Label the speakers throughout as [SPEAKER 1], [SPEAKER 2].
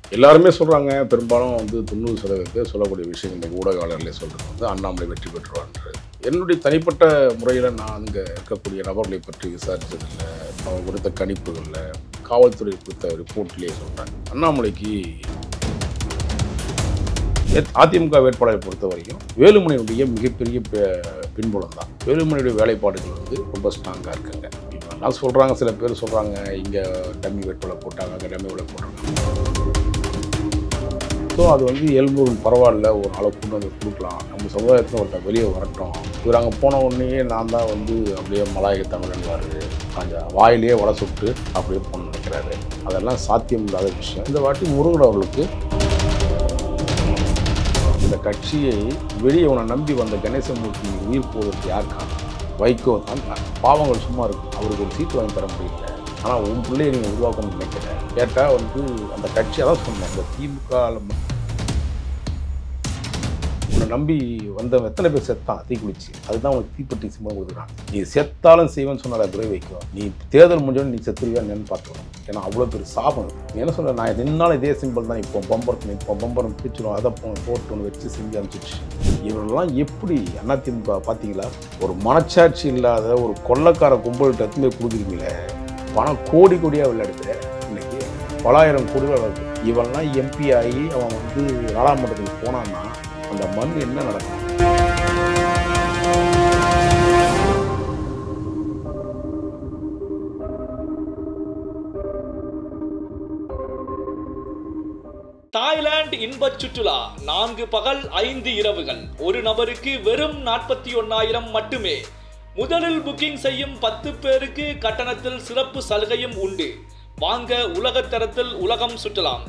[SPEAKER 1] எல்லாருமே சொல்கிறாங்க பெரும்பாலும் வந்து தொண்ணூறு சதவீதத்தை சொல்லக்கூடிய விஷயம் இந்த ஊடகவாளர்களே சொல்கிறது வந்து அண்ணாமலை வெற்றி பெற்றுவான்றது என்னுடைய தனிப்பட்ட முறையில் நான் அங்கே இருக்கக்கூடிய நபர்களை பற்றி விசாரித்ததில்லை அவங்க கொடுத்த கணிப்புகளில் காவல்துறை கொடுத்த ரிப்போர்ட்லேயே சொல்கிறேன் அண்ணாமலைக்கு எத்- அதிமுக வேட்பாளரை பொறுத்த வரைக்கும் வேலுமணியுடைய மிகப்பெரிய பி- பின்புலம் தான் வேலுமணியுடைய வேலைப்பாடுகள் வந்து ரொம்ப ஸ்ட்ராங்காக இருக்குங்க நான் சொல்கிறாங்க சில பேர் சொல்கிறாங்க இங்கே டம்மி வேட்பாளர் போட்டாங்க அங்கே டம்மி வேலை போட்டாங்க ஸோ அது வந்து இயல்பு பரவாயில்ல ஒரு நாளை கொண்டு வந்து கொடுக்கலாம் நம்ம சமுதாயத்தில் ஒருத்தர் வெளியே வரட்டும் இவர் அங்கே போன உடனே நான் தான் வந்து அப்படியே மலாய தமிழன்வார் கொஞ்சம் வாயிலேயே வடை சுட்டு அப்படியே போகணும்னு நினைக்கிறாரு அதெல்லாம் சாத்தியம் இல்லாத விஷயம் இந்த வாட்டி முருகன் அவர்களுக்கு இந்த கட்சியை வெளியே உன்னை நம்பி வந்த கணேசமூர்த்தி உயிர் போவதற்கு யார் காரணம் வைகோ தான் காரணம். பாவங்கள் சும்மா இருக்கு அவருக்கு ஒரு சீட்டு வாங்கி தர முடியல ஆனால் உன் பிள்ளையை நீங்கள் உருவாக்கணும்னு நினைக்கிறேன் கேட்டால் வந்து அந்த கட்சி அதான் சொன்னேன் இந்த திமுக உன்னை நம்பி வந்த எத்தனை பேர் செத்தான் தீக்குளிச்சு அதுதான் உனக்கு தீப்பெட்டி சிம்மம் கொடுக்குறான் நீ செத்தாலும் செய்வேன்னு சொன்னால துறை வைக்கும் நீ தேர்தல் முடிஞ்சோன்னு நீ செத்துருவியா என்னன்னு பார்த்துக்கணும் ஏன்னா அவ்வளோ பெரிய சாபம் இது. நீ என்ன சொல்ற நான் நின்னாலும் இதே சிம்பிள் தான் இப்போ பம்பர் இப்போ பம்பரம் பிரிச்சிடும் அதை போ- போட்டு ஒன்று வச்சு செஞ்சு அனுப்பிச்சிச்சு இவரெல்லாம் எப்படி அதிமுக பார்த்தீங்களா ஒரு மனச்சாட்சி இல்லாத ஒரு கொள்ளக்கார கும்பல்கிட்ட எத்தனை கொடுக்குறீங்களே பணம் கோடி கோடியாக விளையாடுது இன்னைக்கு பலாயிரம் கோடிகள் வருது இவன்லாம் எம்பி ஆகி அவன் வந்து நாடாளுமன்றத்துக்கு போனான்னா அந்த மண் என்ன நடக்கும்
[SPEAKER 2] தாய்லாந்து இன்பச் சுற்றுலா நான்கு பகல் ஐந்து இரவுகள் ஒரு நபருக்கு வெறும் நாற்பத்தி ஒன்னாயிரம் மட்டுமே முதலில் புக்கிங் செய்யும் பத்து பேருக்கு கட்டணத்தில் சிறப்பு சலுகையும் உண்டு வாங்க உலகத்தரத்தில் உலகம் சுற்றலாம்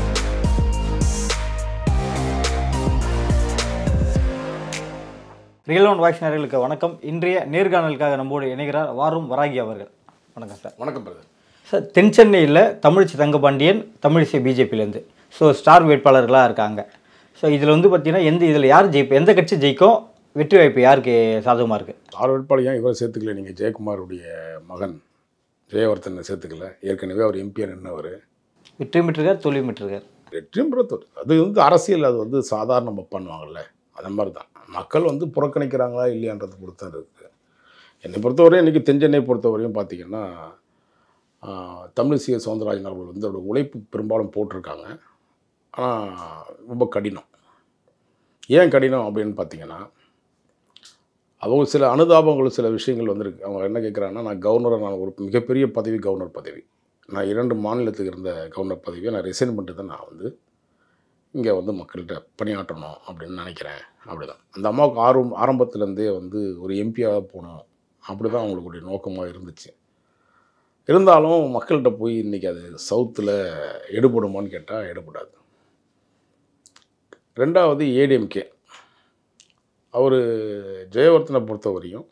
[SPEAKER 3] ரியல் ஒன் வாய்ஸ் நேயர்களுக்கு வணக்கம் இன்றைய நேர்காணலுக்காக நம்மோடு இணைகிறார் வாரும் வராகி அவர்கள் வணக்கம் சார்
[SPEAKER 1] வணக்கம் பிரதர்
[SPEAKER 3] சார் தென் சென்னையில் தமிழிசை தங்கபாண்டியன் தமிழிசை பிஜேபியிலேருந்து ஸோ ஸ்டார் வேட்பாளர்களாக இருக்காங்க ஸோ இதில் வந்து பார்த்தீங்கன்னா எந்த இதில் யார் ஜெயிப்பு எந்த கட்சி ஜெயிக்கும் வெற்றி வாய்ப்பு யாருக்கு சாதகமாக இருக்குது
[SPEAKER 1] ஆறு வேட்பாளர் ஏன் இவரை சேர்த்துக்கல நீங்கள் ஜெயக்குமாருடைய மகன் ஜெயவர்தனை சேர்த்துக்கல ஏற்கனவே அவர் எம்பியாக நின்றவர்
[SPEAKER 3] வெற்றி பெற்றிருக்கார் தோல்வி பெற்றிருக்கார்
[SPEAKER 1] வெற்றியும் பெற அது வந்து அரசியல் அது வந்து சாதாரண நம்ம பண்ணுவாங்கல்ல அந்த மாதிரி தான் மக்கள் வந்து புறக்கணிக்கிறாங்களா இல்லையான்றது பொறுத்து தான் இருக்குது என்னை பொறுத்தவரையும் இன்றைக்கி தென்சென்னை பொறுத்தவரையும் பார்த்தீங்கன்னா ஆஹ், தமிழிசை சவுந்தரராஜன் அவர்கள் வந்து அவரோட உழைப்பு பெரும்பாலும் போட்டிருக்காங்க ஆனால் ரொம்ப கடினம் ஏன் கடினம் அப்படின்னு பார்த்தீங்கன்னா அவங்க சில அனுதாபங்கள் சில விஷயங்கள் வந்திருக்கு அவங்க என்ன கேட்குறாங்கன்னா நான் கவர்னரை நான் ஒரு மிகப்பெரிய பதவி கவர்னர் பதவி நான் இரண்டு மாநிலத்துக்கு இருந்த கவர்னர் பதவியை நான் ரிசைன் பண்ணிட்டு தான் நான் வந்து இங்கே வந்து மக்கள்கிட்ட பணியாற்றணும் அப்படின்னு நினைக்கிறேன் அப்படிதான் அந்த அம்மாவுக்கு ஆர்வம் ஆரம்பத்துலேருந்தே வந்து ஒரு எம்பியாக போகணும் அப்படி தான் அவங்களுடைய நோக்கமாக இருந்துச்சு இருந்தாலும் மக்கள்கிட்ட போய் இன்றைக்கி அது சவுத்தில் எடுபடுமான்னு கேட்டால் எடுபடாது ரெண்டாவது ஏடிஎம்கே அவர் ஜெயவர்த்தனை பொறுத்தவரையும்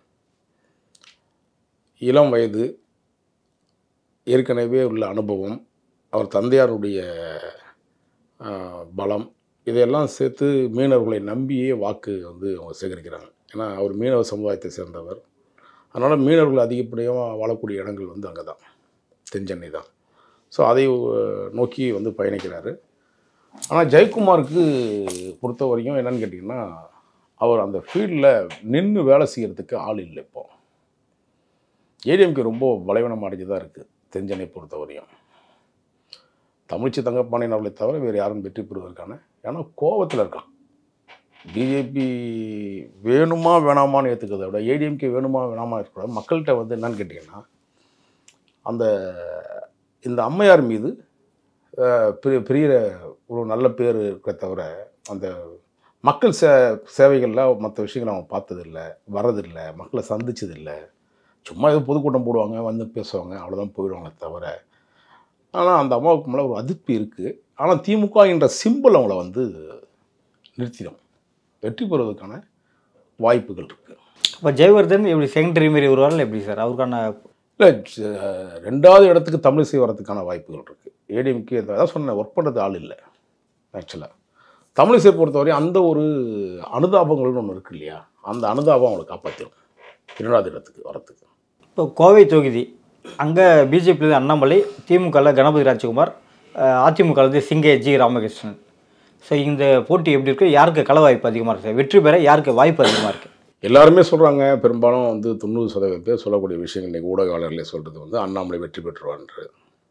[SPEAKER 1] இளம் வயது ஏற்கனவே உள்ள அனுபவம் அவர் தந்தையாருடைய ஆஹ், பலம் இதையெல்லாம் சேர்த்து மீனவர்களை நம்பியே வாக்கு வந்து அவங்க சேகரிக்கிறாங்க ஏன்னா அவர் மீனவ சமுதாயத்தை சேர்ந்தவர் அதனால் மீனவர்கள் அதிகப்படியாக வாழக்கூடிய இடங்கள் வந்து அங்கே தான் தென்சென்னை தான் ஸோ அதை அஹ், நோக்கி வந்து பயணிக்கிறாரு ஆனால் ஜெயக்குமாருக்கு பொறுத்த வரைக்கும் என்னன்னு கேட்டிங்கன்னா அவர் அந்த ஃபீல்டில் நின்று வேலை செய்கிறதுக்கு ஆள் இல்லை இப்போ ஏடிஎம்கே ரொம்ப பலவீனம் அடைஞ்சு தான் இருக்குது தென்சென்னை பொறுத்த வரையும் தமிழ்ச்சி தங்கப்பாண்டியன் அவர்களை தவிர வேறு யாரும் வெற்றி பெறுவதற்கான ஏன்னா கோவத்தில் இருக்கான் பிஜேபி வேணுமா வேணாமான்னு ஏற்றுக்கிறத விட ஏடிஎம்கே வேணுமா வேணாமா இருக்கிற மக்கள்கிட்ட வந்து என்னன்னு கேட்டிங்கன்னா அந்த இந்த அம்மையார் மீது அஹ், பெரிய பெரிய ஒரு நல்ல பேர் இருக்கிற தவிர அந்த மக்கள் சே சேவைகளில் மற்ற விஷயங்களை அவங்க பார்த்ததில்லை வரதில்லை மக்களை சந்திச்சதில்லை சும்மா ஏதோ பொதுக்கூட்டம் போடுவாங்க வந்து பேசுவாங்க அவ்வளோதான் போயிடுவாங்களே தவிர ஆனால் அந்த அம்மாவுக்கு மேலே ஒரு அதிருப்தி இருக்குது ஆனால் திமுக என்ற சிம்பிள் அவங்கள வந்து நிறுத்திடும் வெற்றி பெறுவதற்கான வாய்ப்புகள் இருக்குது
[SPEAKER 3] இப்போ ஜெயவர்தன் எப்படி செகண்டரி மாரி வருவாரில் எப்படி சார் அவருக்கான
[SPEAKER 1] இல்லை ரெண்டாவது இடத்துக்கு தமிழிசை வரதுக்கான வாய்ப்புகள் இருக்குது ஏடிஎம்கே அதான் சொன்னேன் ஒர்க் பண்ணுறது ஆள் இல்லை ஆக்சுவலாக தமிழிசை பொறுத்தவரை அந்த ஒரு அனுதாபங்கள்னு ஒன்று இருக்கு இல்லையா அந்த அனுதாபம் அவங்களை காப்பாற்றிடும் இரண்டாவது இடத்துக்கு வரத்துக்கு
[SPEAKER 3] இப்போ கோவை தொகுதி அங்கே பிஜேபியில் அண்ணாமலை திமுகவில் கணபதி ராஜகுமார் அஹ், அதிமுக வந்து சிங்கே ஜி ராமகிருஷ்ணன் ஸோ இந்த போட்டி எப்படி இருக்கு யாருக்கு கள வாய்ப்பு அதிகமாக இருக்குது வெற்றி பெற யாருக்கு வாய்ப்பு அதிகமாக இருக்குது
[SPEAKER 1] எல்லாருமே சொல்கிறாங்க பெரும்பாலும் வந்து தொண்ணூறு சதவீதம் பேர் சொல்லக்கூடிய விஷயங்கள் இன்றைக்கி ஊடகவாளர்களே சொல்கிறது வந்து அண்ணாமலை வெற்றி பெற்றுவான்றது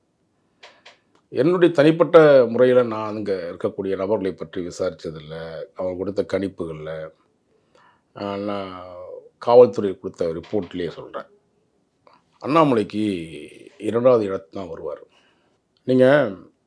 [SPEAKER 1] என்னுடைய தனிப்பட்ட முறையில் நான் அங்கே இருக்கக்கூடிய நபர்களை பற்றி விசாரித்ததில்ல அவங்க கொடுத்த கணிப்புகளில் நான் காவல்துறை கொடுத்த ரிப்போர்ட்லேயே சொல்கிறேன் அண்ணாமலைக்கு இரண்டாவது இடத்து தான் வருவார் நீங்கள்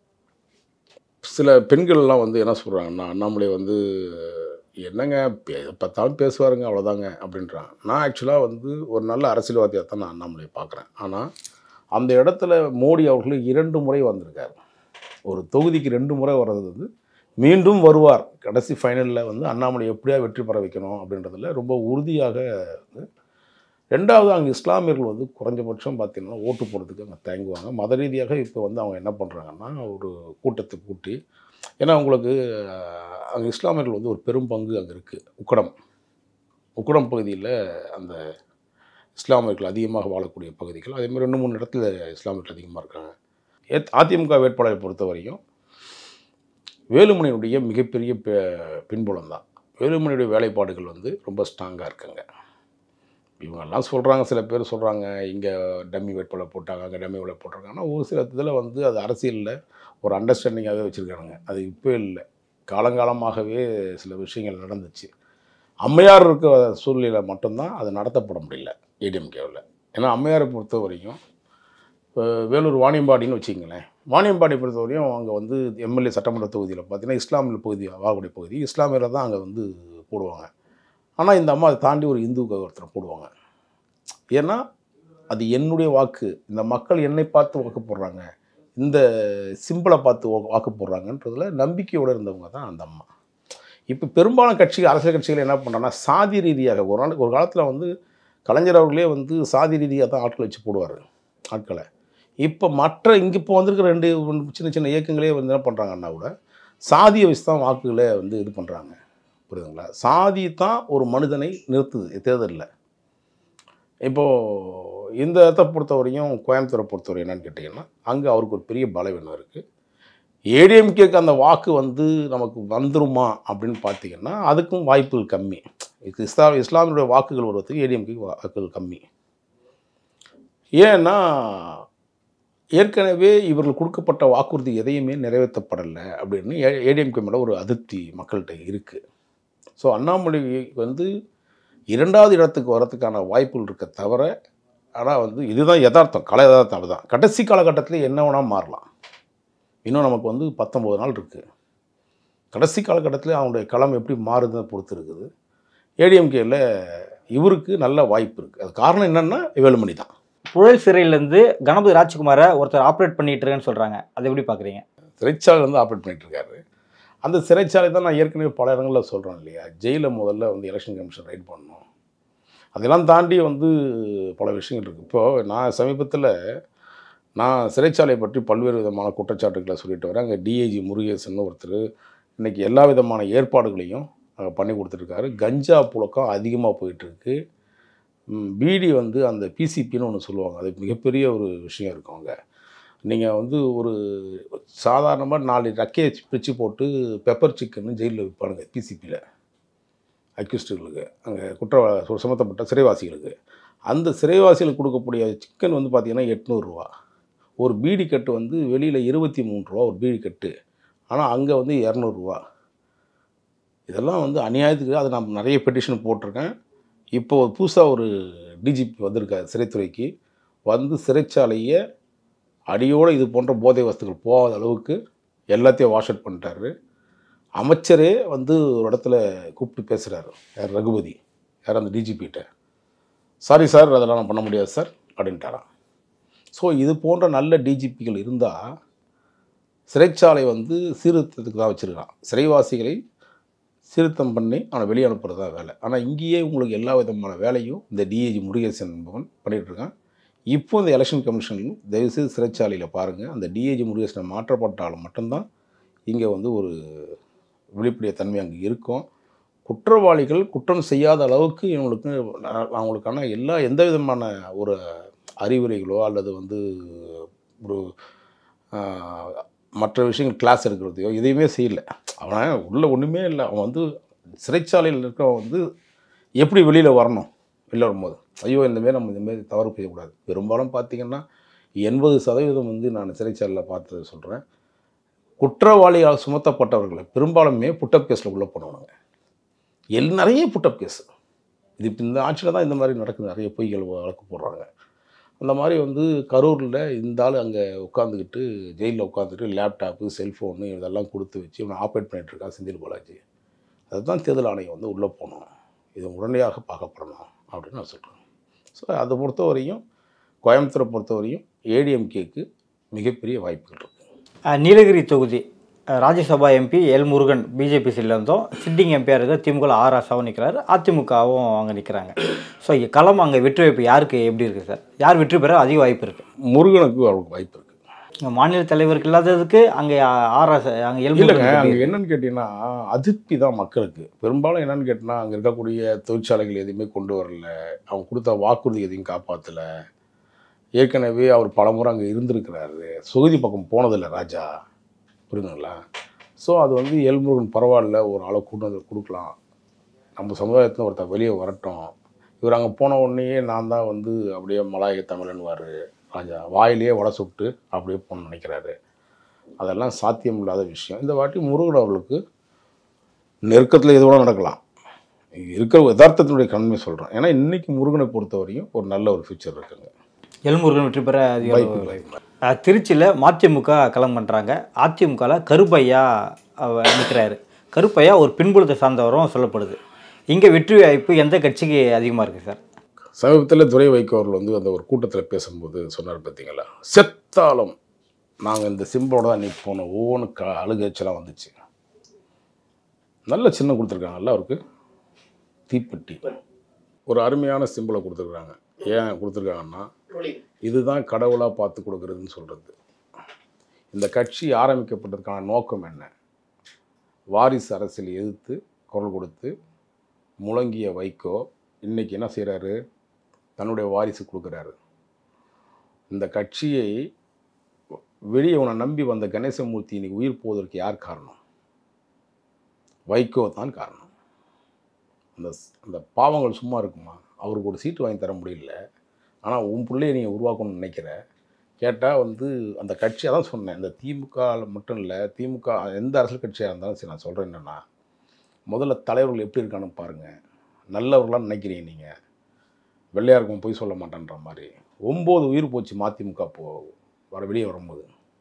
[SPEAKER 1] சில பெண்கள்லாம் வந்து என்ன சொல்கிறாங்கன்னா அண்ணாமலை வந்து என்னங்க பே- எதை பார்த்தாலும் பேசுவாருங்க அவ்வளோதாங்க அப்படின்றாங்க நான் ஆக்சுவலாக வந்து ஒரு நல்ல அரசியல்வாதியாக தான் நான் அண்ணாமலையை பார்க்குறேன் ஆனால் அந்த இடத்துல மோடி அவர்கள் இரண்டு முறை வந்திருக்கார் ஒரு தொகுதிக்கு ரெண்டு முறை வர்றது வந்து மீண்டும் வருவார் கடைசி ஃபைனலில் வந்து அண்ணாமலை எப்படியா வெற்றி பெற வைக்கணும் அப்படின்றதுல ரொம்ப உறுதியாக வந்து ரெண்டாவது அங்கே இஸ்லாமியர்கள் வந்து குறைஞ்சபட்சம் பார்த்தீங்கன்னா ஓட்டு போடுறதுக்கு அங்கே தயங்குவாங்க மத ரீதியாக இப்போ வந்து அவங்க என்ன பண்ணுறாங்கன்னா ஒரு கூட்டத்தை கூட்டி ஏன்னா உங்களுக்கு அஹ், அங்கே இஸ்லாமியர்கள் வந்து ஒரு பெரும் பங்கு அங்கே இருக்குது உக்கடம் உக்கடம் பகுதியில் அந்த இஸ்லாமியர்கள் அதிகமாக வாழக்கூடிய பகுதிகள் அதே மாதிரி ரெண்டு மூணு இடத்துல இஸ்லாமியர்கள் அதிகமாக இருக்காங்க ஏத்- அதிமுக வேட்பாளரை பொறுத்த வரைக்கும் வேலுமணியுடைய மிகப்பெரிய பே- பின்புலம் தான் வேலுமணியுடைய வேலைப்பாடுகள் வந்து ரொம்ப ஸ்ட்ராங்காக இருக்குங்க இவங்கெல்லாம் சொல்கிறாங்க சில பேர் சொல்கிறாங்க இங்கே டம்மி வேட்பாளர் போட்டாங்க அங்கே டம்மி வேலை போட்டிருக்காங்க ஆனால் ஒரு சில இதில் வந்து அது அரசியலில் ஒரு அண்டர்ஸ்டாண்டிங்காகவே வச்சுருக்கானுங்க அது இப்போ இல்லை காலங்காலமாகவே சில விஷயங்கள் நடந்துச்சு அம்மையார் இருக்க சூழ்நிலையில் மட்டும்தான் அது நடத்தப்பட முடியல ஏடிஎம்கேவில் ஏன்னா அம்மையாரை பொறுத்த வரைக்கும் இப்போ வேலூர் வாணியம்பாடின்னு வச்சுங்களேன் வாணியம்பாடி பொறுத்த வரையும் அங்கே வந்து எம்எல்ஏ சட்டமன்ற தொகுதியில் பார்த்தீங்கன்னா இஸ்லாமிய பகுதி வாகக்கூடிய பகுதி இஸ்லாமியரை தான் அங்கே வந்து போடுவாங்க ஆனால் இந்த அம்மா அதை தாண்டி ஒரு இந்துக்கு ஒருத்தரை போடுவாங்க ஏன்னா அது என்னுடைய வாக்கு இந்த மக்கள் என்னை பார்த்து வாக்கு போடுறாங்க இந்த சிம்பிளை பார்த்து வா- வாக்கு போடுறாங்கன்றதுல நம்பிக்கையோடு இருந்தவங்க தான் அந்த அம்மா இப்போ பெரும்பாலும் கட்சி அரசியல் கட்சிகள் என்ன பண்ணுறாங்கன்னா சாதி ரீதியாக ஒரு நாள் ஒரு காலத்தில் வந்து கலைஞர் அவர்களே வந்து சாதி ரீதியாக தான் ஆட்களை வச்சு போடுவார் ஆட்களை இப்போ மற்ற இங்கே இப்போ வந்திருக்கிற ரெண்டு சின்ன சின்ன இயக்கங்களே வந்து என்ன பண்ணுறாங்கன்னா கூட சாதியை வச்சு தான் வாக்குகளை வந்து இது பண்ணுறாங்க புரியுதுங்களா சாதி தான் ஒரு மனிதனை நிறுத்துது தேர்தலில் இப்போது இந்த இடத்தை பொறுத்தவரையும் கோயம்புத்தூரை பொறுத்தவரை என்னன்னு கேட்டிங்கன்னா அங்கே அவருக்கு ஒரு பெரிய பலவீனம் இருக்குது ஏடிஎம்கேக்கு அந்த வாக்கு வந்து நமக்கு வந்துருமா அப்படின்னு பார்த்தீங்கன்னா அதுக்கும் வாய்ப்புகள் கம்மி இது இஸ்லா இஸ்லாமியுடைய வாக்குகள் வருவதற்கு ஏடிஎம்கே வாக்குகள் கம்மி ஏன்னா ஏற்கனவே இவர்கள் கொடுக்கப்பட்ட வாக்குறுதி எதையுமே நிறைவேற்றப்படலை அப்படின்னு ஏடிஎம்கே மேலே ஒரு அதிருப்தி மக்கள்கிட்ட இருக்குது ஸோ அண்ணாமலை வந்து இரண்டாவது இடத்துக்கு வரதுக்கான வாய்ப்புகள் இருக்க தவிர ஆனால் வந்து இதுதான் யதார்த்தம் கலை யதார்த்தம் அதுதான் கடைசி காலகட்டத்தில் என்ன வேணால் மாறலாம் இன்னும் நமக்கு வந்து பத்தொம்போது நாள் இருக்குது கடைசி காலகட்டத்தில் அவனுடைய களம் எப்படி மாறுதுன்னு பொறுத்து இருக்குது ஏடிஎம்கேல இவருக்கு நல்ல வாய்ப்பு இருக்குது அது காரணம் என்னென்னா வேலுமணி தான்
[SPEAKER 3] புழல் சிறையிலேருந்து கணபதி ராஜ்குமாரை ஒருத்தர் ஆப்ரேட் பண்ணிட்டு இருக்கேன்னு சொல்கிறாங்க அதை எப்படி பார்க்குறீங்க
[SPEAKER 1] சிறைச்சாலை வந்து ஆப்ரேட் பண்ணிட்டு இருக்காரு அந்த சிறைச்சாலை தான் நான் ஏற்கனவே பல இடங்களில் சொல்கிறேன் இல்லையா ஜெயிலில் முதல்ல வந்து எலெக்ஷன் கமிஷன் ரைட் பண்ணணும் அதெல்லாம் தாண்டி வந்து பல விஷயங்கள் இருக்குது இப்போது நான் சமீபத்தில் நான் சிறைச்சாலை பற்றி பல்வேறு விதமான குற்றச்சாட்டுகளை சொல்லிட்டு வரேன் அங்கே டிஐஜி முருகேசன் ஒருத்தர் இன்றைக்கி எல்லா விதமான ஏற்பாடுகளையும் அங்கே பண்ணி கொடுத்துருக்காரு கஞ்சா புழக்கம் அதிகமாக போயிட்டுருக்கு பீடி வந்து அந்த பிசிபின்னு ஒன்று சொல்லுவாங்க அது மிகப்பெரிய ஒரு விஷயம் இருக்கும் அங்கே நீங்கள் வந்து ஒரு சாதாரணமாக நாலு ரக்கையை பிரித்து போட்டு பெப்பர் சிக்கன் ஜெயிலில் விற்பானுங்க பிசிபியில் அக்யூஸ்டுகளுக்கு அங்கே குற்ற சுமத்தப்பட்ட சிறைவாசிகளுக்கு அந்த சிறைவாசிகளுக்கு கொடுக்கக்கூடிய சிக்கன் வந்து பார்த்திங்கன்னா எட்நூறுரூவா ஒரு பீடி கட்டு வந்து வெளியில் இருபத்தி மூணு ரூபா ஒரு பீடி கட்டு ஆனால் அங்கே வந்து இரநூறுவா இதெல்லாம் வந்து அநியாயத்துக்கு அதை நான் நிறைய பெட்டிஷன் போட்டிருக்கேன் இப்போ புதுசாக ஒரு டிஜிபி வந்திருக்காரு சிறைத்துறைக்கு வந்து சிறைச்சாலையை அடியோடு இது போன்ற போதை வஸ்துக்கள் போகாத அளவுக்கு எல்லாத்தையும் வாஷ் அவுட் பண்ணிட்டாரு அமைச்சரே வந்து ஒரு இடத்துல கூப்பிட்டு பேசுகிறாரு யார் ரகுபதி யார் அந்த டிஜிபிகிட்ட சாரி சார் அதெல்லாம் நான் பண்ண முடியாது சார் அப்படின்ட்டாராம் ஸோ இது போன்ற நல்ல டிஜிபிகள் இருந்தால் சிறைச்சாலை வந்து சீர்திருத்தத்துக்கு தான் வச்சுருக்கான் சிறைவாசிகளை சீர்திருத்தம் பண்ணி அவனை வெளியே அனுப்புறது தான் வேலை ஆனால் இங்கேயே உங்களுக்கு எல்லா விதமான வேலையும் இந்த டிஏஜி முருகேசன் என்பவன் பண்ணிகிட்டு இருக்கான் இப்போ இந்த எலெக்ஷன் கமிஷன்லையும் தயவுசெய்து சிறைச்சாலையில் பாருங்கள் அந்த டிஏஜி முருகேசனை மாற்றப்பட்டாலும் மட்டும்தான் இங்கே வந்து ஒரு வெளிப்படைய தன்மை அங்கே இருக்கும் குற்றவாளிகள் குற்றம் செய்யாத அளவுக்கு இவங்களுக்கு அவங்களுக்கான எல்லா எந்த விதமான ஒரு அறிவுரைகளோ அல்லது வந்து ஒரு ஆஹ், மற்ற விஷயங்கள் கிளாஸ் எடுக்கிறதையோ எதையுமே செய்யல அவன் உள்ள ஒன்றுமே இல்லை அவன் வந்து சிறைச்சாலையில் இருக்கவன் வந்து எப்படி வெளியில் வரணும் வெளில வரும்போது ஐயோ இந்தமாரி நம்ம இந்தமாரி தவறு செய்யக்கூடாது பெரும்பாலும் பார்த்தீங்கன்னா எண்பது சதவீதம் வந்து நான் சிறைச்சாலையில் பார்த்தது சொல்கிறேன் குற்றவாளியாக சுமத்தப்பட்டவர்களை பெரும்பாலுமே புட்டப் கேஸில் உள்ளே போனவனுங்க எல் நிறைய புட்டப் கேஸ் இது இப்போ இந்த ஆட்சியில் தான் இந்த மாதிரி நடக்குது நிறைய பொய்கள் வழக்கு போடுறாங்க அந்த மாதிரி வந்து கரூரில் இந்த ஆள் அங்கே உட்காந்துக்கிட்டு ஜெயிலில் உட்காந்துட்டு லேப்டாப்பு செல்ஃபோனு இதெல்லாம் கொடுத்து வச்சு இவனை ஆப்ரேட் பண்ணிட்டு இருக்கான் செந்தில் பாலாஜி அதுதான் தேர்தல் ஆணையம் வந்து உள்ளே போகணும் இது உடனடியாக பார்க்கப்படணும் அப்படின்னு நான் சொல்கிறேன் ஸோ அதை பொறுத்தவரையும் கோயம்புத்தூரை பொறுத்தவரையும் ஏடிஎம்கேக்கு மிகப்பெரிய வாய்ப்புகள் இருக்குது
[SPEAKER 3] அஹ், நீலகிரி தொகுதி அஹ், Rajya Sabha MP L Murugan BJP சைட்லேருந்தும் சிட்டிங் எம்பியாக இருக்க திமுக ஆர் ராசாவும் நிற்கிறாரு அதிமுகவும் அங்கே நிற்கிறாங்க ஸோ களம் அங்கே வெற்றி வாய்ப்பு யாருக்கு எப்படி இருக்குது சார் யார் வெற்றி பெற அதிக வாய்ப்பு இருக்குது
[SPEAKER 1] முருகனுக்கு அவருக்கு வாய்ப்பு இருக்குது
[SPEAKER 3] மாநில தலைவருக்கு இல்லாததுக்கு அங்கே ஆர் ராசா அங்கே எல்
[SPEAKER 1] இல்லைங்க
[SPEAKER 3] முருகன்
[SPEAKER 1] அங்கே என்னன்னு கேட்டிங்கன்னா அதிருப்தி தான் மக்களுக்கு பெரும்பாலும் என்னன்னு கேட்டிங்கன்னா அங்கே இருக்கக்கூடிய தொழிற்சாலைகள் எதுவுமே கொண்டு வரல அவங்க கொடுத்த வாக்குறுதி எதையும் காப்பாற்றலை ஏற்கனவே அவர் பலமுறை அங்கே இருந்திருக்கிறாரு சொகுதி பக்கம் போனதில்லை ராஜா புரியுதுங்களா ஸோ அது வந்து எல்முருகன் பரவாயில்ல ஒரு ஆளை கொண்டு வந்து கொடுக்கலாம் நம்ம சமுதாயத்தில் ஒருத்தர் வெளியே வரட்டும் இவர் அங்கே போன உடனேயே நான் தான் வந்து அப்படியே மலாய தமிழன்வார் ராஜா வாயிலேயே வடை சுட்டு அப்படியே போகணும்னு நினைக்கிறாரு அதெல்லாம் சாத்தியம் இல்லாத விஷயம் இந்த வாட்டி முருகன் அவர்களுக்கு நெருக்கத்தில் எது வேணால் நடக்கலாம் இருக்கிற யதார்த்தத்தினுடைய கண்மை சொல்கிறேன் ஏன்னா இன்னைக்கு முருகனை பொறுத்தவரையும் ஒரு நல்ல ஒரு ஃபியூச்சர் இருக்குங்க
[SPEAKER 3] எல் முருகன் வெற்றி பெற அதிக
[SPEAKER 1] வாய்ப்பு வாய்ப்பு
[SPEAKER 3] அஹ், திருச்சியில் மதிமுக களம் பண்ணுறாங்க அதிமுகவில் கருப்பையா அவர் நிற்கிறாரு கருப்பையா ஒரு பின்புலத்தை சார்ந்தவரும் சொல்லப்படுது இங்கே வெற்றி வாய்ப்பு எந்த கட்சிக்கு அதிகமாக இருக்குது சார்
[SPEAKER 1] சமீபத்தில் துரை வைகோ அவர்கள் வந்து அந்த ஒரு கூட்டத்தில் பேசும்போது சொன்னார் பார்த்தீங்களா செத்தாலும் நாங்கள் இந்த சிம்போட தான் நிற்போம் ஒவ்வொன்று க அழுகச்செல்லாம் வந்துச்சு நல்ல சின்னம் கொடுத்துருக்காங்கல்ல அவருக்கு தீப்பெட்டி ஒரு அருமையான சிம்பிளை கொடுத்துருக்காங்க ஏன் கொடுத்துருக்காங்கன்னா இதுதான் கடவுளாக பார்த்து கொடுக்குறதுன்னு சொல்கிறது இந்த கட்சி ஆரம்பிக்கப்பட்டதுக்கான நோக்கம் என்ன வாரிசு அரசியல் எதிர்த்து குரல் கொடுத்து முழங்கிய வைகோ இன்னைக்கு என்ன செய்கிறாரு தன்னுடைய வாரிசு கொடுக்குறாரு இந்த கட்சியை வெளியே உன்னை நம்பி வந்த கணேசமூர்த்தி இன்னைக்கு உயிர் போவதற்கு யார் காரணம் வைகோ தான் காரணம் அந்த அந்த பாவங்கள் சும்மா இருக்குமா அவருக்கு ஒரு சீட்டு வாங்கி தர முடியல ஆனால் உன் பிள்ளைய நீங்கள் உருவாக்கணும்னு நினைக்கிற கேட்டால் வந்து அந்த கட்சியாக தான் சொன்னேன் இந்த திமுக மட்டும் இல்லை திமுக எந்த அரசியல் கட்சியாக இருந்தாலும் சரி நான் சொல்கிறேன் என்னென்னா முதல்ல தலைவர்கள் எப்படி இருக்கான்னு பாருங்கள் நல்லவர்களாக நினைக்கிறீங்க நீங்கள் வெள்ளையாருக்கும் போய் சொல்ல மாட்டேன்ற மாதிரி ஒம்பது உயிர் போச்சு மதிமுக போ வர வெளியே வரும்போது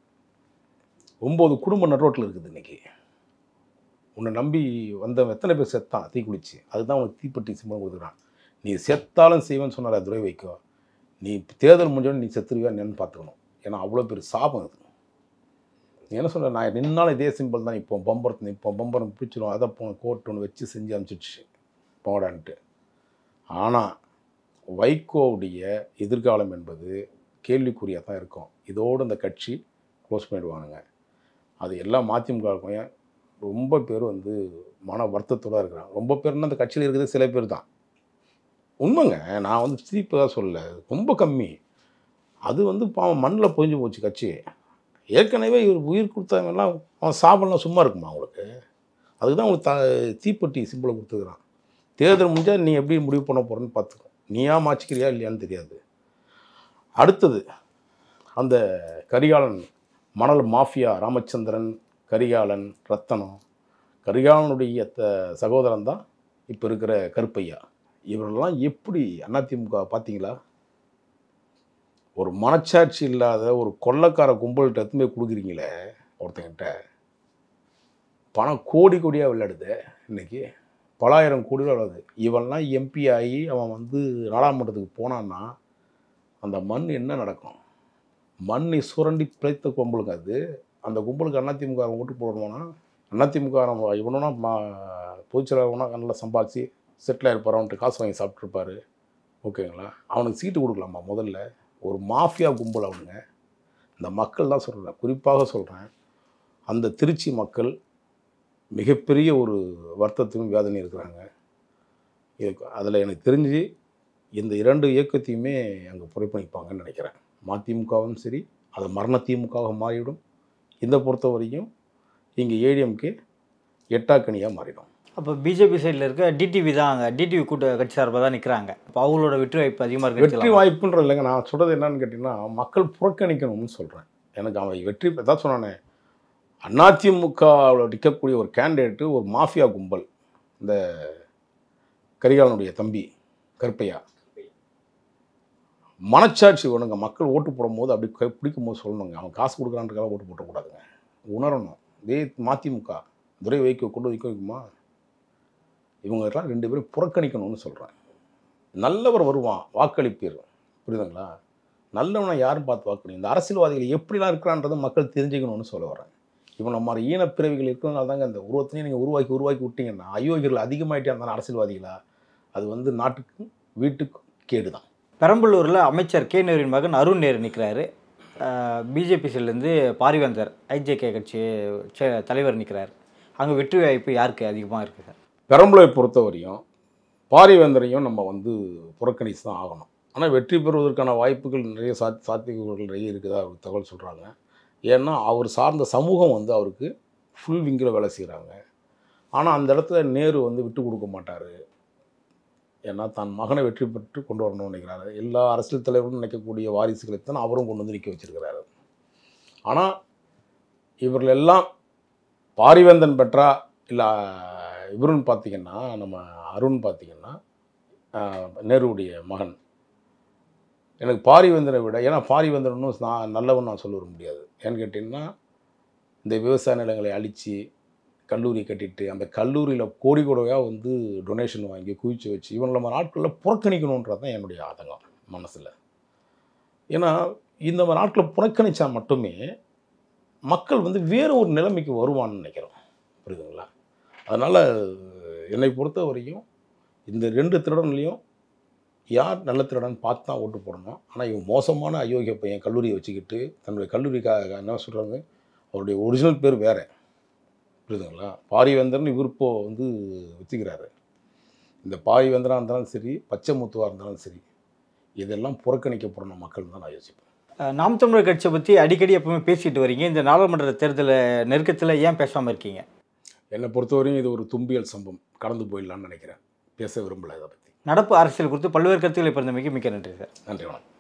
[SPEAKER 1] ஒம்பது குடும்ப நடுரோட்டில் இருக்குது இன்னைக்கு உன்னை நம்பி வந்த எத்தனை பேர் செத்தான் தீக்குளிச்சு அதுதான் உனக்கு தீப்பெட்டி சிம்பளம் கொடுக்குறான் நீ செத்தாலும் செய்வேன்னு சொன்னார துரை வைக்கோ நீ தேர்தல் முடிஞ்சோடனே நீ செத்துருவியா என்னன்னு பார்த்துக்கணும் ஏன்னா அவ்வளோ பெரிய சாபம் அது நீ என்ன சொல்ற நான் நின்னாலும் இதே சிம்பிள் தான் இப்போ பம்பரத்து இப்போ பம்பரம் பிடிச்சிடும் அதை போ கோட் ஒன்று வச்சு செஞ்சு அனுப்பிச்சிடுச்சு போடான்ட்டு ஆனால் வைகோவுடைய எதிர்காலம் என்பது கேள்விக்குறியாக தான் இருக்கும் இதோடு இந்த கட்சி க்ளோஸ் பண்ணிடுவானுங்க அது எல்லாம் மதிமுக ரொம்ப பேர் வந்து மன வருத்தத்தோடு இருக்கிறாங்க ரொம்ப பேர்னா அந்த கட்சியில் இருக்கிறது சில பேர் தான் உண்மைங்க நான் வந்து சிரிப்பதாக சொல்லல ரொம்ப கம்மி அது வந்து பாவம் மண்ணில் பொழிஞ்சு போச்சு கட்சி ஏற்கனவே இவர் உயிர் கொடுத்தவங்கெல்லாம் அவன் சாபம்லாம் சும்மா இருக்குமா அவங்களுக்கு அதுக்கு தான் அவங்களுக்கு த தீப்பெட்டி சிம்பிளை கொடுத்துக்கிறான் தேர்தல் முடிஞ்சால் நீ எப்படி முடிவு பண்ண போகிறேன்னு பார்த்துக்கோ நீயா மாச்சிக்கிறியா இல்லையான்னு தெரியாது அடுத்தது அந்த கரிகாலன் மணல் மாஃபியா ராமச்சந்திரன் கரிகாலன் ரத்தனம் கரிகாலனுடைய த சகோதரன் தான் இப்போ இருக்கிற கருப்பையா இவரெல்லாம் எப்படி அதிமுக பார்த்தீங்களா ஒரு மனச்சாட்சி இல்லாத ஒரு கொள்ளக்கார கும்பல்கிட்ட எடுத்து போய் கொடுக்குறீங்களே ஒருத்தங்கிட்ட பணம் கோடி கோடியாக விளையாடுது இன்னைக்கு பலாயிரம் கோடி விளையாடுது இவன்லாம் எம்பி ஆகி அவன் வந்து நாடாளுமன்றத்துக்கு போனான்னா அந்த மண் என்ன நடக்கும் மண்ணை சுரண்டி பிழைத்த கும்பலுங்க அது அந்த கும்பலுக்கு அதிமுக ஓட்டு போடணும்னா அதிமுக இவனுனா மா பொதுச்செயலாளர்னா நல்லா சம்பாதிச்சு செட்டில் ஆகிருப்பார் காசு வாங்கி சாப்பிட்ருப்பாரு ஓகேங்களா அவனுக்கு சீட்டு கொடுக்கலாமா முதல்ல ஒரு மாஃபியா கும்பல் அவனுங்க இந்த மக்கள் தான் சொல்கிறேன் குறிப்பாக சொல்கிறேன் அந்த திருச்சி மக்கள் மிகப்பெரிய ஒரு வருத்தத்திலும் வேதனை இருக்கிறாங்க இதுக்கு அதில் எனக்கு தெரிஞ்சு இந்த இரண்டு இயக்கத்தையுமே அங்கே புறப்பணிப்பாங்கன்னு நினைக்கிறேன் மதிமுகவும் சரி அது மரண திமுகவாக மாறிவிடும் இந்த பொறுத்த வரைக்கும் இங்கே ஏடிஎம்கே எட்டாக்கணியாக மாறிடும்
[SPEAKER 3] அப்போ பிஜேபி சைடில் இருக்க டிடிவி தான் அங்கே டிடிவி கூட்ட கட்சி சார்பாக தான் நிற்கிறாங்க இப்போ அவங்களோட வெற்றி வாய்ப்பு அதிகமாக
[SPEAKER 1] வெற்றி
[SPEAKER 3] இருக்கு
[SPEAKER 1] வாய்ப்புன்ற இல்லைங்க நான் சொல்கிறது என்னன்னு கேட்டிங்கன்னா மக்கள் புறக்கணிக்கணும்னு சொல்கிறேன் எனக்கு அவன் வெற்றி தான் சொன்னானே அதிமுகவில் நிற்கக்கூடிய ஒரு கேண்டிடேட்டு ஒரு மாஃபியா கும்பல் இந்த கரிகாலனுடைய தம்பி கருப்பையா மனச்சாட்சி வேணுங்க மக்கள் ஓட்டு போடும்போது அப்படி க- பிடிக்கும் போது சொல்லணுங்க அவன் காசு கொடுக்குறான்றக்காக ஓட்டு போட்டக்கூடாதுங்க உணரணும் இதே மதிமுக துரை வைக்க கொண்டு வைக்க வைக்குமா இவங்கெல்லாம் ரெண்டு பேரும் புறக்கணிக்கணும்னு சொல்கிறேன் நல்லவர் வருவான் வாக்களிப்பீர் புரியுதுங்களா நல்லவனை யாரும் பார்த்து வாக்களி இந்த அரசியல்வாதிகள் எப்படிலாம் இருக்கிறான்றதை மக்கள் தெரிஞ்சுக்கணும்னு சொல்ல வரேன் இவன் நம்ம மாதிரி ஈனப்பிறவிகள் இருக்கிறதுனால தாங்க இந்த உருவத்தினையும் நீங்கள் உருவாக்கி உருவாக்கி விட்டீங்கன்னா அயோக்கியர்கள் அதிகமாயிட்டே இருந்தாலும் அரசியல்வாதிகளா அது வந்து நாட்டுக்கும் வீட்டுக்கும் கேடு தான்
[SPEAKER 3] பெரம்பலூரில் அமைச்சர் கே நேருவின் மகன் அருண் நேரு நிற்கிறாரு பிஜேபி சைட்லேருந்து பாரிவேந்தர் ஐஜேகே கட்சி சே- தலைவர் நிற்கிறார் அங்கே வெற்றி வாய்ப்பு யாருக்கு அதிகமாக இருக்குது சார்
[SPEAKER 1] பெரம்பலூரை பொறுத்தவரையும் பாரிவேந்தரையும் நம்ம வந்து புறக்கணித்து தான் ஆகணும் ஆனால் வெற்றி பெறுவதற்கான வாய்ப்புகள் நிறைய சாத் சாத்தியக்கூறுகள் நிறைய இருக்குதா ஒரு தகவல் சொல்கிறாங்க ஏன்னா அவர் சார்ந்த சமூகம் வந்து அவருக்கு ஃபுல் விங்கில் வேலை செய்கிறாங்க ஆனால் அந்த இடத்துல நேரு வந்து விட்டு கொடுக்க மாட்டார் ஏன்னா தன் மகனை வெற்றி பெற்று கொண்டு வரணும்னு நினைக்கிறாரு எல்லா அரசியல் தலைவரும் நினைக்கக்கூடிய வாரிசுகளைத்தான் அவரும் கொண்டு வந்து நிற்க வச்சிருக்கிறாரு ஆனால் இவர்கள் எல்லாம் பாரிவேந்தன் பெற்றா இல்லை இவருன்னு பார்த்தீங்கன்னா நம்ம அருண் பார்த்தீங்கன்னா ஆஹ், நேருவுடைய மகன் எனக்கு பாரிவேந்தனை விட ஏன்னா பாரிவேந்தனும் நான் நல்லவன் நான் சொல்ல வர முடியாது ஏன்னு கேட்டிங்கன்னா இந்த விவசாய நிலங்களை அழித்து கல்லூரி கட்டிட்டு அந்த கல்லூரியில் கோடி கோடியாக வந்து டொனேஷன் வாங்கி குவிச்சு வச்சு இவன் நம்ம நாட்களில் புறக்கணிக்கணுன்றது தான் என்னுடைய ஆதங்கம் மனசில் ஏன்னா இந்த மாதிரி நாட்களை புறக்கணித்தா மட்டுமே மக்கள் வந்து வேறு ஒரு நிலைமைக்கு வருவான்னு நினைக்கிறோம் புரியுதுங்களா அதனால் என்னை பொறுத்த வரைக்கும் இந்த ரெண்டு திருடன்லையும் யார் நல்ல திருடன் பார்த்து தான் ஓட்டு போடணும் ஆனால் இவன் மோசமான அயோக்கிய பையன் கல்லூரியை வச்சுக்கிட்டு தன்னுடைய கல்லூரிக்காக என்ன சொல்கிறாங்க அவருடைய ஒரிஜினல் பேர் வேறு புரியுதுங்களா பாரிவேந்தர்னு இவர் இப்போ வந்து வச்சுக்கிறாரு இந்த பாரிவேந்தராக இருந்தாலும் சரி பச்சை முத்துவாக இருந்தாலும் சரி இதெல்லாம் புறக்கணிக்கப்படணும் மக்கள் தான் நான் யோசிப்பேன்
[SPEAKER 3] அஹ், நாம் தமிழர் கட்சியை பற்றி அடிக்கடி எப்பவுமே பேசிட்டு வரீங்க இந்த நாடாளுமன்ற தேர்தல் நெருக்கத்தில் ஏன் பேசாமல் இருக்கீங்க
[SPEAKER 1] என்னை பொறுத்தவரையும் இது ஒரு தும்பியல் சம்பவம் கடந்து போயிடலான்னு நினைக்கிறேன் பேச விரும்பல இதை பற்றி
[SPEAKER 3] நடப்பு அரசியல் குறித்து பல்வேறு கருத்துக்களை பிறந்தமைக்கு மிக்க நன்றி சார்
[SPEAKER 1] நன்றி வணக்கம்